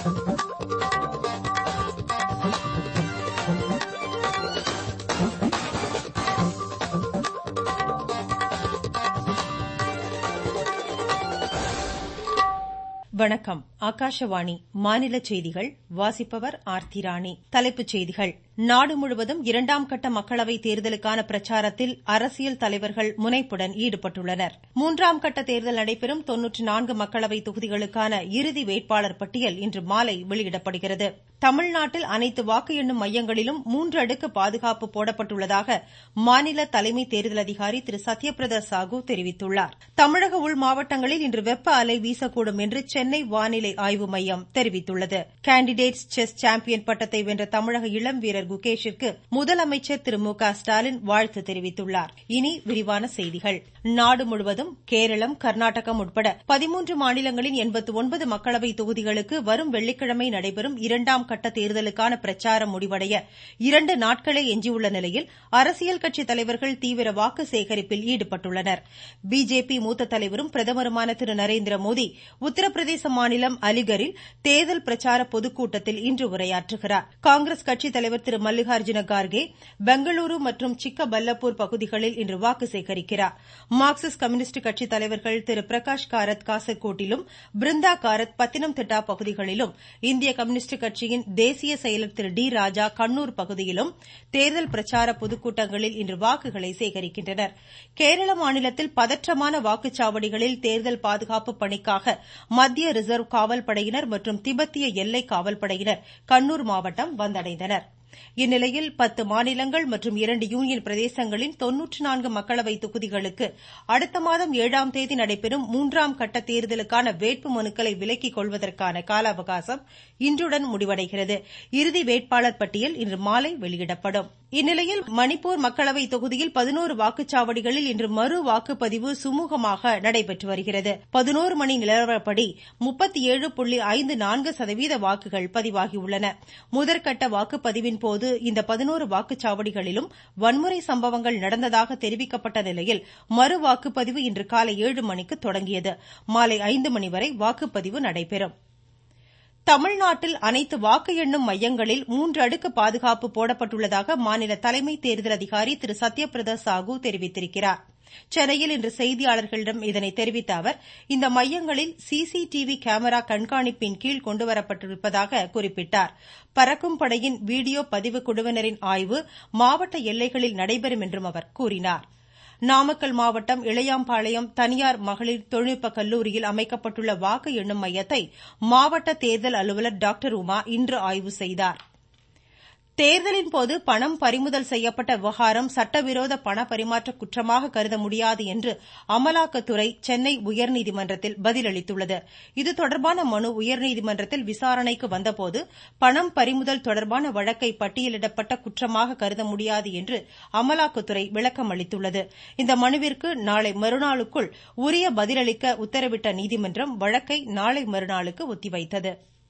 வணக்கம் ஆகாஷவாணி மாநில செய்திகள் வாசிப்பவர் ஆர்த்தி ராணி தலைப்புச் செய்திகள் நாடு முழுவதும் இரண்டாம் கட்ட மக்களவைத் தேர்தலுக்கான பிரச்சாரத்தில் அரசியல் தலைவர்கள் முனைப்புடன் ஈடுபட்டுள்ளனர் மூன்றாம் கட்ட தேர்தல் நடைபெறும் மக்களவைத் தொகுதிகளுக்கான இறுதி வேட்பாளர் பட்டியல் இன்று மாலை வெளியிடப்படுகிறது தமிழ்நாட்டில் அனைத்து வாக்கு எண்ணும் மையங்களிலும் மூன்று அடுக்கு பாதுகாப்பு போடப்பட்டுள்ளதாக மாநில தலைமை தேர்தல் அதிகாரி திரு சத்யபிரதா சாஹூ தெரிவித்துள்ளார் தமிழக உள் மாவட்டங்களில் இன்று வெப்ப அலை வீசக்கூடும் என்று சென்னை வானிலை ஆய்வு மையம் தெரிவித்துள்ளது கேண்டிடேட்ஸ் செஸ் சாம்பியன் பட்டத்தை வென்ற தமிழக இளம் வீரர் குகேஷிற்கு முதலமைச்சர் திரு மு க ஸ்டாலின் வாழ்த்து தெரிவித்துள்ளார் இனி விரிவான செய்திகள் நாடு முழுவதும் கேரளம் கர்நாடகம் உட்பட பதிமூன்று மாநிலங்களின் எண்பத்து ஒன்பது மக்களவைத் தொகுதிகளுக்கு வரும் வெள்ளிக்கிழமை நடைபெறும் இரண்டாம் கட்ட தேர்தலுக்கான பிரச்சாரம் முடிவடைய இரண்டு நாட்களே எஞ்சியுள்ள நிலையில் அரசியல் கட்சித் தலைவர்கள் தீவிர வாக்கு சேகரிப்பில் ஈடுபட்டுள்ளனர் பிஜேபி மூத்த தலைவரும் பிரதமருமான திரு நரேந்திர மோடி உத்தரப்பிரதேச மாநிலம் அலிகரில் தேர்தல் பிரச்சார பொதுக்கூட்டத்தில் இன்று உரையாற்றுகிறார் காங்கிரஸ் கட்சித் தலைவர் திரு மல்லிகார்ஜுன கார்கே பெங்களூரு மற்றும் சிக்கபல்லப்பூர் பகுதிகளில் இன்று வாக்கு சேகரிக்கிறார் மார்க்சிஸ்ட் கம்யூனிஸ்ட் கட்சித் தலைவர்கள் திரு பிரகாஷ் காரத் காசர்கோட்டிலும் பிருந்தா காரத் பத்தினம்திட்டா பகுதிகளிலும் இந்திய கம்யூனிஸ்ட் கட்சியின் தேசிய செயலர் திரு டி ராஜா கண்ணூர் பகுதியிலும் தேர்தல் பிரச்சார பொதுக்கூட்டங்களில் இன்று வாக்குகளை சேகரிக்கின்றனர் கேரள மாநிலத்தில் பதற்றமான வாக்குச்சாவடிகளில் தேர்தல் பாதுகாப்பு பணிக்காக மத்திய ரிசர்வ் காவல் படையினர் மற்றும் திபெத்திய எல்லை காவல் படையினர் கண்ணூர் மாவட்டம் வந்தடைந்தனா் இந்நிலையில் பத்து மாநிலங்கள் மற்றும் இரண்டு யூனியன் பிரதேசங்களின் தொன்னூற்று நான்கு மக்களவைத் தொகுதிகளுக்கு அடுத்த மாதம் ஏழாம் தேதி நடைபெறும் மூன்றாம் கட்ட தேர்தலுக்கான வேட்பு மனுக்களை விலக்கிக் கொள்வதற்கான கால அவகாசம் இன்றுடன் முடிவடைகிறது இறுதி வேட்பாளர் பட்டியல் இன்று மாலை வெளியிடப்படும் இந்நிலையில் மணிப்பூர் மக்களவைத் தொகுதியில் பதினோரு வாக்குச்சாவடிகளில் இன்று மறு வாக்குப்பதிவு சுமூகமாக நடைபெற்று வருகிறது பதினோரு மணி நிலவரப்படி முப்பத்தி ஏழு புள்ளி ஐந்து நான்கு சதவீத வாக்குகள் பதிவாகியுள்ளன முதற்கட்ட வாக்குப்பதிவின் போது இந்த பதினோரு வாக்குச்சாவடிகளிலும் வன்முறை சம்பவங்கள் நடந்ததாக தெரிவிக்கப்பட்ட நிலையில் மறு வாக்குப்பதிவு இன்று காலை ஏழு மணிக்கு தொடங்கியது மாலை ஐந்து மணி வரை வாக்குப்பதிவு நடைபெறும் தமிழ்நாட்டில் அனைத்து வாக்கு எண்ணும் மையங்களில் மூன்று அடுக்கு பாதுகாப்பு போடப்பட்டுள்ளதாக மாநில தலைமை தேர்தல் அதிகாரி திரு சத்யபிரதா சாஹூ தெரிவித்திருக்கிறார் சென்னையில் இன்று செய்தியாளர்களிடம் இதனை தெரிவித்த அவர் இந்த மையங்களில் சிசிடிவி கேமரா கண்காணிப்பின் கீழ் கொண்டுவரப்பட்டிருப்பதாக குறிப்பிட்டார் பறக்கும் படையின் வீடியோ பதிவு குழுவினரின் ஆய்வு மாவட்ட எல்லைகளில் நடைபெறும் என்றும் அவர் கூறினார் நாமக்கல் மாவட்டம் இளையாம்பாளையம் தனியார் மகளிர் தொழில்நுட்ப கல்லூரியில் அமைக்கப்பட்டுள்ள வாக்கு எண்ணும் மையத்தை மாவட்ட தேர்தல் அலுவலர் டாக்டர் உமா இன்று ஆய்வு செய்தார் தேர்தலின்போது பணம் பறிமுதல் செய்யப்பட்ட விவகாரம் சட்டவிரோத பண பரிமாற்ற குற்றமாக கருத முடியாது என்று அமலாக்கத்துறை சென்னை உயர்நீதிமன்றத்தில் பதிலளித்துள்ளது இது தொடர்பான மனு உயர்நீதிமன்றத்தில் விசாரணைக்கு வந்தபோது பணம் பறிமுதல் தொடர்பான வழக்கை பட்டியலிடப்பட்ட குற்றமாக கருத முடியாது என்று அமலாக்கத்துறை விளக்கம் அளித்துள்ளது இந்த மனுவிற்கு நாளை மறுநாளுக்குள் உரிய பதிலளிக்க உத்தரவிட்ட நீதிமன்றம் வழக்கை நாளை மறுநாளுக்கு ஒத்திவைத்தது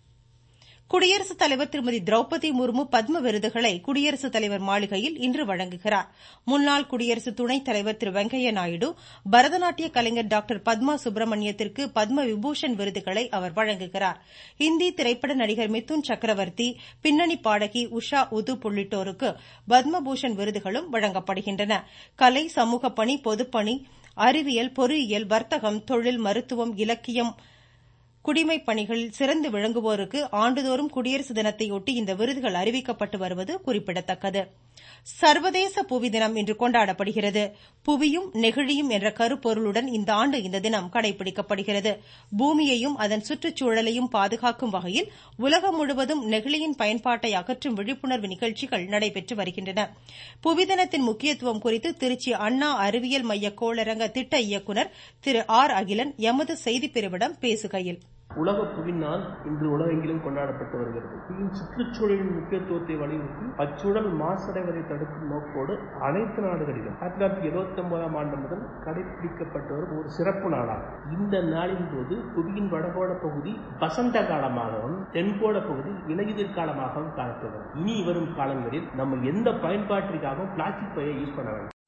குடியரசுத் தலைவர் திருமதி திரௌபதி முர்மு பத்ம விருதுகளை குடியரசுத் தலைவர் மாளிகையில் இன்று வழங்குகிறார் முன்னாள் குடியரசு துணைத் தலைவர் திரு வெங்கையா நாயுடு பரதநாட்டிய கலைஞர் டாக்டர் பத்மா சுப்பிரமணியத்திற்கு பத்ம விபூஷன் விருதுகளை அவர் வழங்குகிறார் இந்தி திரைப்பட நடிகர் மிதுன் சக்கரவர்த்தி பின்னணி பாடகி உஷா உதுப் உள்ளிட்டோருக்கு பத்மபூஷன் விருதுகளும் வழங்கப்படுகின்றன கலை சமூக பணி பொதுப்பணி அறிவியல் பொறியியல் வர்த்தகம் தொழில் மருத்துவம் இலக்கியம் குடிமைப் பணிகளில் சிறந்து விளங்குவோருக்கு ஆண்டுதோறும் குடியரசு தினத்தையொட்டி இந்த விருதுகள் அறிவிக்கப்பட்டு வருவது குறிப்பிடத்தக்கது சர்வதேச புவி தினம் இன்று கொண்டாடப்படுகிறது புவியும் நெகிழியும் என்ற கருப்பொருளுடன் இந்த ஆண்டு இந்த தினம் கடைபிடிக்கப்படுகிறது பூமியையும் அதன் சுற்றுச்சூழலையும் பாதுகாக்கும் வகையில் உலகம் முழுவதும் நெகிழியின் பயன்பாட்டை அகற்றும் விழிப்புணர்வு நிகழ்ச்சிகள் நடைபெற்று வருகின்றன புவி தினத்தின் முக்கியத்துவம் குறித்து திருச்சி அண்ணா அறிவியல் மைய கோளரங்க திட்ட இயக்குநர் திரு ஆர் அகிலன் எமது செய்திப்பிரிவிடம் பேசுகையில் உலக புவின் நாள் இன்று உலகெங்கிலும் கொண்டாடப்பட்டு வருகிறது புவியின் சுற்றுச்சூழலின் முக்கியத்துவத்தை வலியுறுத்தி அச்சூழல் மாசடைவதை தடுக்கும் நோக்கோடு அனைத்து நாடுகளிலும் ஆயிரத்தி தொள்ளாயிரத்தி எழுபத்தி ஒன்பதாம் ஆண்டு முதல் கடைபிடிக்கப்பட்டு வரும் ஒரு சிறப்பு நாளாகும் இந்த நாளின் போது புவியின் வடகோட பகுதி வசந்த காலமாகவும் தென்கோட பகுதி இலையுதிர் காலமாகவும் காணப்படும் இனி வரும் காலங்களில் நம்ம எந்த பயன்பாட்டிற்காகவும் பிளாஸ்டிக் பையை யூஸ் பண்ண வேண்டும்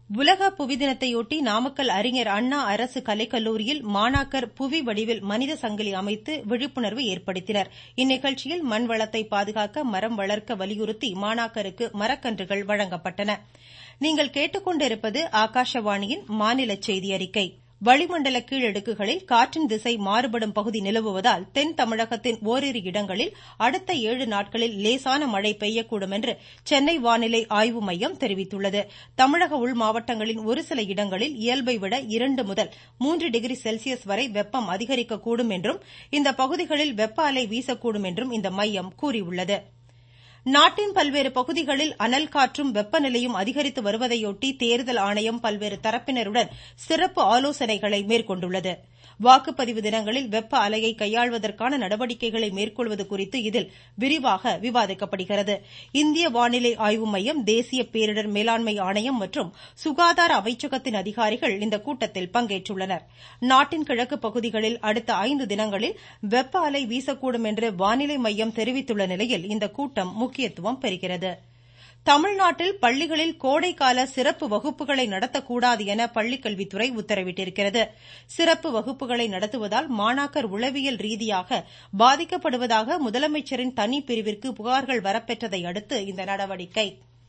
உலக புவி தினத்தையொட்டி நாமக்கல் அறிஞர் அண்ணா அரசு கலைக்கல்லூரியில் மாணாக்கர் புவி வடிவில் மனித சங்கிலி அமைத்து விழிப்புணர்வு ஏற்படுத்தினர் இந்நிகழ்ச்சியில் மண் வளத்தை பாதுகாக்க மரம் வளர்க்க வலியுறுத்தி மாணாக்கருக்கு மரக்கன்றுகள் வழங்கப்பட்டன நீங்கள் கேட்டுக்கொண்டிருப்பது ஆகாஷவாணியின் மாநில செய்தி அறிக்கை வளிமண்டல கீழடுக்குகளில் காற்றின் திசை மாறுபடும் பகுதி நிலவுவதால் தென் தமிழகத்தின் ஓரிரு இடங்களில் அடுத்த ஏழு நாட்களில் லேசான மழை பெய்யக்கூடும் என்று சென்னை வானிலை ஆய்வு மையம் தெரிவித்துள்ளது தமிழக உள் மாவட்டங்களின் ஒரு சில இடங்களில் இயல்பை விட இரண்டு முதல் மூன்று டிகிரி செல்சியஸ் வரை வெப்பம் அதிகரிக்கக்கூடும் என்றும் இந்த பகுதிகளில் வெப்ப அலை வீசக்கூடும் என்றும் இந்த மையம் கூறியுள்ளது நாட்டின் பல்வேறு பகுதிகளில் அனல் காற்றும் வெப்பநிலையும் அதிகரித்து வருவதையொட்டி தேர்தல் ஆணையம் பல்வேறு தரப்பினருடன் சிறப்பு ஆலோசனைகளை மேற்கொண்டுள்ளது வாக்குப்பதிவு தினங்களில் வெப்ப அலையை கையாள்வதற்கான நடவடிக்கைகளை மேற்கொள்வது குறித்து இதில் விரிவாக விவாதிக்கப்படுகிறது இந்திய வானிலை ஆய்வு மையம் தேசிய பேரிடர் மேலாண்மை ஆணையம் மற்றும் சுகாதார அமைச்சகத்தின் அதிகாரிகள் இந்த கூட்டத்தில் பங்கேற்றுள்ளனர் நாட்டின் கிழக்கு பகுதிகளில் அடுத்த ஐந்து தினங்களில் வெப்ப அலை வீசக்கூடும் என்று வானிலை மையம் தெரிவித்துள்ள நிலையில் இந்த கூட்டம் முக்கியத்துவம் பெறுகிறது தமிழ்நாட்டில் பள்ளிகளில் கோடைக்கால சிறப்பு வகுப்புகளை நடத்தக்கூடாது என பள்ளிக்கல்வித்துறை உத்தரவிட்டிருக்கிறது சிறப்பு வகுப்புகளை நடத்துவதால் மாணாக்கர் உளவியல் ரீதியாக பாதிக்கப்படுவதாக முதலமைச்சரின் தனிப்பிரிவிற்கு புகார்கள் வரப்பெற்றதை அடுத்து இந்த நடவடிக்கை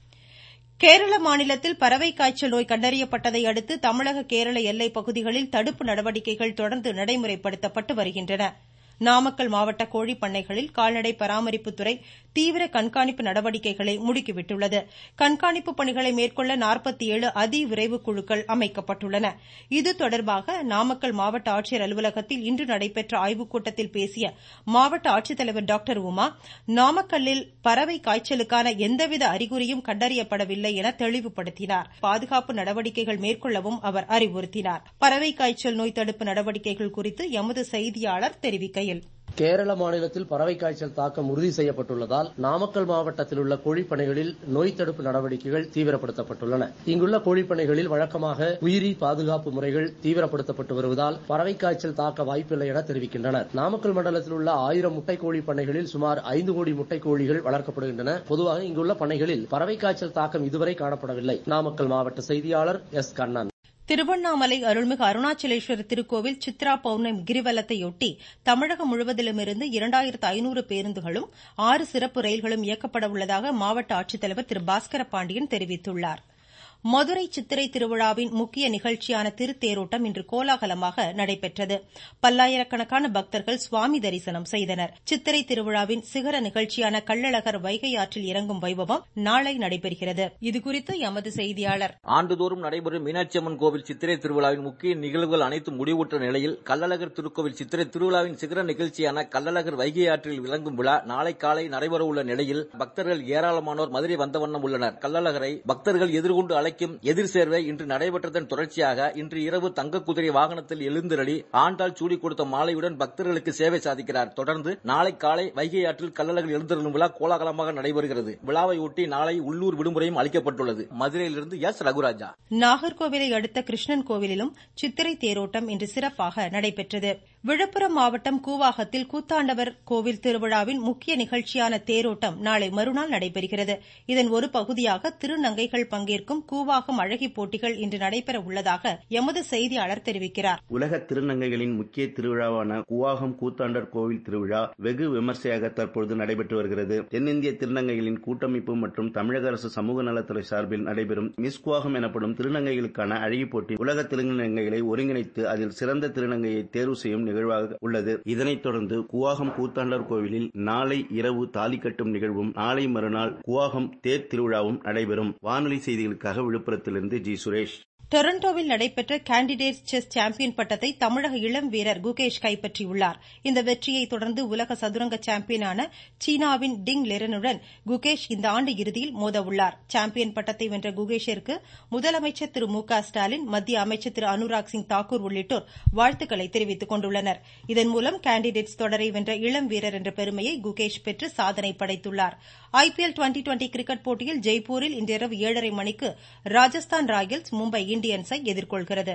கேரள மாநிலத்தில் பறவை காய்ச்சல் நோய் கண்டறியப்பட்டதை அடுத்து தமிழக கேரள எல்லைப் பகுதிகளில் தடுப்பு நடவடிக்கைகள் தொடர்ந்து நடைமுறைப்படுத்தப்பட்டு வருகின்றன நாமக்கல் மாவட்ட கோழிப்பண்ணைகளில் கால்நடை பராமரிப்புத்துறை தீவிர கண்காணிப்பு நடவடிக்கைகளை முடுக்கிவிட்டுள்ளது கண்காணிப்பு பணிகளை மேற்கொள்ள நாற்பத்தி ஏழு அதிவிரைவு குழுக்கள் அமைக்கப்பட்டுள்ளன இது தொடர்பாக நாமக்கல் மாவட்ட ஆட்சியர் அலுவலகத்தில் இன்று நடைபெற்ற ஆய்வுக் கூட்டத்தில் பேசிய மாவட்ட ஆட்சித்தலைவர் டாக்டர் உமா நாமக்கல்லில் பறவை காய்ச்சலுக்கான எந்தவித அறிகுறியும் கண்டறியப்படவில்லை என தெளிவுபடுத்தினார் பாதுகாப்பு நடவடிக்கைகள் மேற்கொள்ளவும் அவர் அறிவுறுத்தினார் பறவை காய்ச்சல் நோய் தடுப்பு நடவடிக்கைகள் குறித்து எமது செய்தியாளர் தெரிவிக்கையில் கேரள மாநிலத்தில் பறவை காய்ச்சல் தாக்கம் உறுதி செய்யப்பட்டுள்ளதால் நாமக்கல் மாவட்டத்தில் உள்ள கோழிப்பனைகளில் நோய் தடுப்பு நடவடிக்கைகள் தீவிரப்படுத்தப்பட்டுள்ளன இங்குள்ள கோழிப்பனைகளில் வழக்கமாக உயிரி பாதுகாப்பு முறைகள் தீவிரப்படுத்தப்பட்டு வருவதால் பறவை காய்ச்சல் தாக்க வாய்ப்பில்லை என தெரிவிக்கின்றனர் நாமக்கல் மண்டலத்தில் உள்ள ஆயிரம் முட்டை கோழி பண்ணைகளில் சுமார் ஐந்து கோடி முட்டை கோழிகள் வளர்க்கப்படுகின்றன பொதுவாக இங்குள்ள பண்ணைகளில் பறவை காய்ச்சல் தாக்கம் இதுவரை காணப்படவில்லை நாமக்கல் மாவட்ட செய்தியாளர் எஸ் கண்ணன் திருவண்ணாமலை அருள்மிகு அருணாச்சலேஸ்வரர் திருக்கோவில் சித்ரா பௌர்ணமி கிரிவலத்தையொட்டி தமிழகம் முழுவதிலுமிருந்து இரண்டாயிரத்து ஐநூறு பேருந்துகளும் ஆறு சிறப்பு ரயில்களும் இயக்கப்பட உள்ளதாக மாவட்ட ஆட்சித்தலைவர் திரு பாஸ்கர பாண்டியன் தெரிவித்துள்ளார் மதுரை சித்திரை திருவிழாவின் முக்கிய நிகழ்ச்சியான திருத்தேரோட்டம் இன்று கோலாகலமாக நடைபெற்றது பல்லாயிரக்கணக்கான பக்தர்கள் சுவாமி தரிசனம் செய்தனர் சித்திரை திருவிழாவின் சிகர நிகழ்ச்சியான கள்ளழகர் வைகை ஆற்றில் இறங்கும் வைபவம் நாளை நடைபெறுகிறது இதுகுறித்து எமது செய்தியாளர் ஆண்டுதோறும் நடைபெறும் மீனாட்சி அம்மன் கோவில் சித்திரை திருவிழாவின் முக்கிய நிகழ்வுகள் அனைத்தும் முடிவுற்ற நிலையில் கள்ளழகர் திருக்கோவில் சித்திரை திருவிழாவின் சிகர நிகழ்ச்சியான கள்ளழகர் வைகை ஆற்றில் விளங்கும் விழா நாளை காலை நடைபெறவுள்ள நிலையில் பக்தர்கள் ஏராளமானோர் மதுரை வந்த வண்ணம் உள்ளனர் கள்ளழகரை பக்தர்கள் எதிர்கொண்டு அழைக்கும் எதிர் சேர்வை இன்று நடைபெற்றதன் தொடர்ச்சியாக இன்று இரவு தங்க குதிரை வாகனத்தில் எழுந்திரளி ஆண்டாள் சூடி கொடுத்த மாலையுடன் பக்தர்களுக்கு சேவை சாதிக்கிறார் தொடர்ந்து நாளை காலை வைகை ஆற்றில் கள்ளழகர் எழுந்தருளும் விழா கோலாகலமாக நடைபெறுகிறது விழாவை ஒட்டி நாளை உள்ளூர் விடுமுறையும் அளிக்கப்பட்டுள்ளது மதுரையிலிருந்து எஸ் ரகுராஜா நாகர்கோவிலை அடுத்த கிருஷ்ணன் கோவிலிலும் சித்திரை தேரோட்டம் இன்று சிறப்பாக நடைபெற்றது விழுப்புரம் மாவட்டம் கூவாகத்தில் கூத்தாண்டவர் கோவில் திருவிழாவின் முக்கிய நிகழ்ச்சியான தேரோட்டம் நாளை மறுநாள் நடைபெறுகிறது இதன் ஒரு பகுதியாக திருநங்கைகள் பங்கேற்கும் கூவாகம் அழகி போட்டிகள் இன்று நடைபெற உள்ளதாக எமது செய்தியாளர் தெரிவிக்கிறார் உலக திருநங்கைகளின் முக்கிய திருவிழாவான கூவாகம் கூத்தாண்டர் கோவில் திருவிழா வெகு விமர்சையாக தற்பொழுது நடைபெற்று வருகிறது தென்னிந்திய திருநங்கைகளின் கூட்டமைப்பு மற்றும் தமிழக அரசு சமூக நலத்துறை சார்பில் நடைபெறும் மிஸ் குவாகம் எனப்படும் திருநங்கைகளுக்கான அழகி போட்டி உலக திருநங்கைகளை ஒருங்கிணைத்து அதில் சிறந்த திருநங்கையை தேர்வு செய்யும் நிகழ்வாக உள்ளது இதனைத் தொடர்ந்து குவாகம் கூத்தாண்டர் கோவிலில் நாளை இரவு தாலி கட்டும் நிகழ்வும் நாளை மறுநாள் குவாகம் தேர் திருவிழாவும் நடைபெறும் வானொலி செய்திகளுக்காக விழுப்புரத்திலிருந்து ஜி சுரேஷ் டொரண்டோவில் நடைபெற்ற கேண்டிடேட்ஸ் செஸ் சாம்பியன் பட்டத்தை தமிழக இளம் வீரர் குகேஷ் கைப்பற்றியுள்ளார் இந்த வெற்றியை தொடர்ந்து உலக சதுரங்க சாம்பியனான சீனாவின் டிங் லெரனுடன் குகேஷ் இந்த ஆண்டு இறுதியில் மோதவுள்ளார் சாம்பியன் பட்டத்தை வென்ற குகேஷிற்கு முதலமைச்சர் திரு மு க ஸ்டாலின் மத்திய அமைச்சர் திரு அனுராக் சிங் தாக்கூர் உள்ளிட்டோர் வாழ்த்துக்களை தெரிவித்துக் கொண்டுள்ளனர் இதன் மூலம் கேண்டிடேட்ஸ் தொடரை வென்ற இளம் வீரர் என்ற பெருமையை குகேஷ் பெற்று சாதனை படைத்துள்ளார் ஐபிஎல் டுவெண்டி டுவெண்டி கிரிக்கெட் போட்டியில் ஜெய்ப்பூரில் இன்றிரவு ஏழரை மணிக்கு ராஜஸ்தான் ராயல்ஸ் மும்பை இண்டியன்ஸை எதிர்கொள்கிறது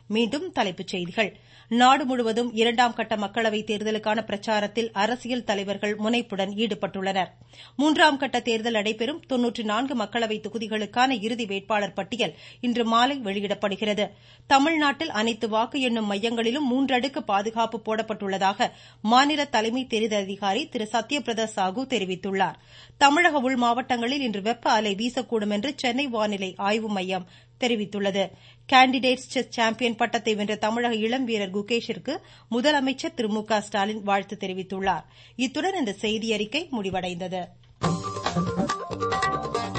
மீண்டும் தலைப்புச் செய்திகள் நாடு முழுவதும் இரண்டாம் கட்ட மக்களவைத் தேர்தலுக்கான பிரச்சாரத்தில் அரசியல் தலைவர்கள் முனைப்புடன் ஈடுபட்டுள்ளனர் மூன்றாம் கட்ட தேர்தல் நடைபெறும் மக்களவைத் தொகுதிகளுக்கான இறுதி வேட்பாளர் பட்டியல் இன்று மாலை வெளியிடப்படுகிறது தமிழ்நாட்டில் அனைத்து வாக்கு எண்ணும் மையங்களிலும் மூன்றடுக்கு பாதுகாப்பு போடப்பட்டுள்ளதாக மாநில தலைமை தேர்தல் அதிகாரி திரு சத்யபிரதா சாஹூ தெரிவித்துள்ளார் தமிழக உள் மாவட்டங்களில் இன்று வெப்ப அலை வீசக்கூடும் என்று சென்னை வானிலை ஆய்வு மையம் தெரிவித்துள்ளது கேண்டிடேட்ஸ் செஸ் சாம்பியன் பட்டத்தை வென்ற தமிழக இளம் வீரர் குகேஷிற்கு முதலமைச்சர் திரு மு க ஸ்டாலின் வாழ்த்து தெரிவித்துள்ளார் இத்துடன் இந்த செய்தியறிக்கை முடிவடைந்தது